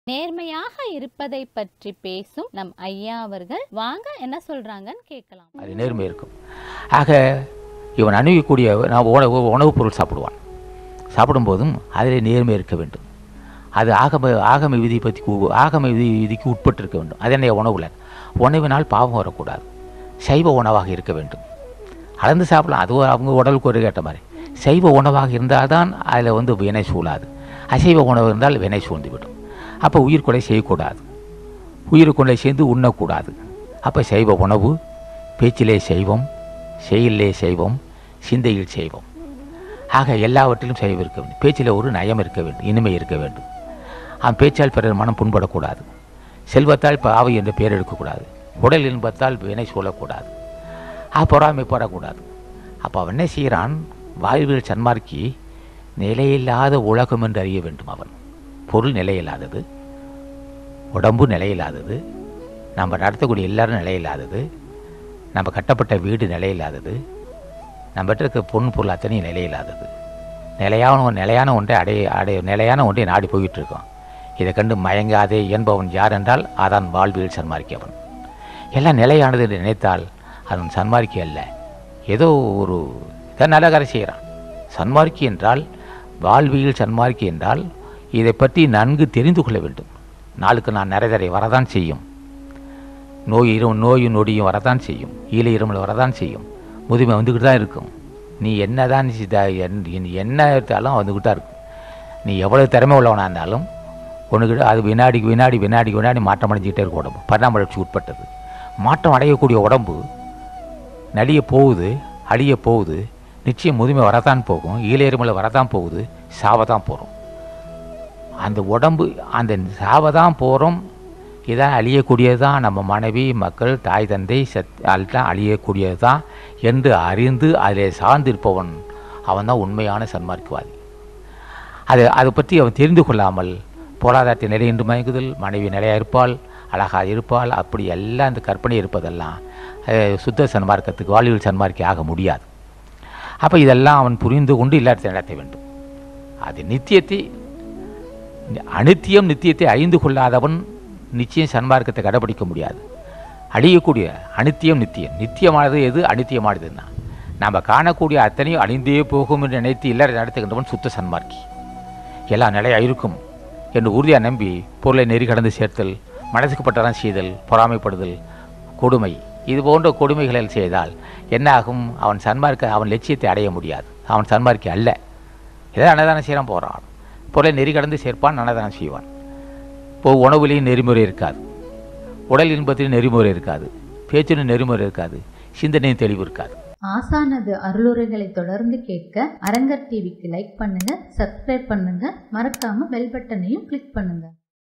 நேர்மையாக இருப்பதை பற்றி பேசும் நம் ஐயா அவர்கள் வாங்க என்ன சொல்றாங்கன்னு கேட்கலாம் அது நேர்மை இருக்கும் ஆக இவன் அணுகக்கூடிய நான் உணவு உணவுப் பொருள் சாப்பிடுவான் சாப்பிடும்போதும் அதில் நேர்மை இருக்க வேண்டும் அது ஆகம ஆகம விதி பற்றி கு- ஆகம விதி விதிக்கு உட்பட்டு இருக்க வேண்டும் அது என்ன உணவில் உணவினால் பாவம் வரக்கூடாது சைவ உணவாக இருக்க வேண்டும் அளந்து சாப்பிடலாம் அது ஒரு அவங்க உடலுக்கு ஒரு கேட்ட மாதிரி சைவ உணவாக இருந்தால் தான் அதில் வந்து வினை சூழாது அசைவ உணவு இருந்தால் வினை சூழ்ந்து விடும் அப்போ உயிர் கொலை செய்யக்கூடாது உயிர் கொலை சேர்ந்து உண்ணக்கூடாது அப்போ சைவ உணவு பேச்சிலே செய்வம் செயலிலே செய்வம் சிந்தையில் செய்வம் ஆக எல்லாவற்றிலும் செய்வம் இருக்க வேண்டும் பேச்சில் ஒரு நயம் இருக்க வேண்டும் இனிமை இருக்க வேண்டும் அவன் பேச்சால் பிறர் மனம் புண்படக்கூடாது செல்வத்தால் பாவை என்று பெயர் எடுக்கக்கூடாது உடல் இன்பத்தால் வினை சூழக்கூடாது ஆ பொறாமை போடக்கூடாது அப்போ அவன் என்ன செய்கிறான் வாழ்வில் சன்மார்க்கி நிலையில்லாத உலகம் என்று அறிய வேண்டும் அவன் பொருள் நிலையில்லாதது உடம்பு நிலையில்லாதது நம்ம நடத்தக்கூடிய எல்லாரும் நிலையில்லாதது நம்ம கட்டப்பட்ட வீடு நிலையில்லாதது நம்மகிட்ட இருக்க பொன் பொருள் அத்தனையும் நிலையில்லாதது நிலையான ஒன்- நிலையான ஒன்றை அடைய அடைய நிலையான ஒன்றை நாடி போயிட்டு இருக்கோம் இதை கண்டு மயங்காதே என்பவன் யார் என்றால் அதான் வாழ்வியல் சன்மார்க்கியவன் எல்லாம் நிலையானது என்று நினைத்தால் அவன் சன்மார்க்கி அல்ல ஏதோ ஒரு இதை நல்ல கரை செய்கிறான் சன்மார்க்கி என்றால் வாழ்வியல் சன்மார்க்கி என்றால் இதை பற்றி நன்கு தெரிந்து கொள்ள வேண்டும் நாளுக்கு நான் நிறைதரை வரதான் செய்யும் நோய் இரு நோயும் நொடியும் வரதான் செய்யும் ஈழை இருமல் வரதான் செய்யும் முதுமை வந்துக்கிட்டு தான் இருக்கும் நீ என்ன தான் என்ன எடுத்தாலும் வந்துக்கிட்டு தான் இருக்கும் நீ எவ்வளோ திறமை உள்ளவனாக இருந்தாலும் ஒன்றுக்கிட்ட அது வினாடிக்கு வினாடி வினாடிக்கு வினாடி மாற்றம் அடைஞ்சிக்கிட்டே இருக்கும் உடம்பு பரிணாம வளர்ச்சி உட்பட்டது மாற்றம் அடையக்கூடிய உடம்பு நலிய போகுது அழிய போகுது நிச்சயம் முதுமை வரத்தான் போகும் ஈழையருமலை வரத்தான் போகுது சாவதான் போகிறோம் அந்த உடம்பு அந்த சாவதான் போகிறோம் இதான் அழியக்கூடியது தான் நம்ம மனைவி மக்கள் தாய் தந்தை சத் எல்லாம் அழியக்கூடியது தான் என்று அறிந்து அதில் சார்ந்திருப்பவன் அவன் தான் உண்மையான சன்மார்க்கவாதி அது அதை பற்றி அவன் தெரிந்து கொள்ளாமல் பொருளாதாரத்தை நிலை என்று மயங்குதல் மனைவி நிலையாக இருப்பாள் அழகாக இருப்பாள் அப்படி எல்லாம் இந்த கற்பனை இருப்பதெல்லாம் அஹ், சுத்த சன்மார்க்கத்துக்கு வாழ்வியல் சன்மார்க்கி ஆக முடியாது அப்போ இதெல்லாம் அவன் புரிந்து கொண்டு இல்லாத நடத்த வேண்டும் அது நித்தியத்தை அனித்தியம் நித்தியத்தை அறிந்து கொள்ளாதவன் நிச்சயம் சன்மார்க்கத்தை கடைபிடிக்க முடியாது அழியக்கூடிய அனித்தியம் நித்தியம் நித்தியமானது எது அனித்தியமானதுன்னா நாம் காணக்கூடிய அத்தனையும் அழிந்தே போகும் என்று நினைத்து இல்லற நடத்துகின்றவன் சுத்த சன்மார்க்கி எல்லாம் நிலையாக இருக்கும் என்று உறுதியாக நம்பி பொருளை நெறி கடந்து சேர்த்தல் மனசுக்கு பட்டதான் செய்தல் பொறாமைப்படுதல் கொடுமை இது போன்ற கொடுமைகளை செய்தால் என்ன ஆகும் அவன் சன்மார்க்க அவன் லட்சியத்தை அடைய முடியாது அவன் சன்மார்க்கி அல்ல ஏதோ அன்னதானம் செய்கிறான் போகிறான் பொருளை நெறி கடந்து சேர்ப்பான் அன்னதானம் செய்வான் இப்போ உணவுலேயும் நெறிமுறை இருக்காது உடல் இன்பத்திலும் நெறிமுறை இருக்காது பேச்சிலும் நெறிமுறை இருக்காது சிந்தனையும் தெளிவு இருக்காது ஆசானது அருளுரைகளை தொடர்ந்து கேட்க அரங்கர் டிவிக்கு லைக் பண்ணுங்க சப்ஸ்கிரைப் பண்ணுங்க மறக்காம பெல் பட்டனையும் கிளிக் பண்ணுங்க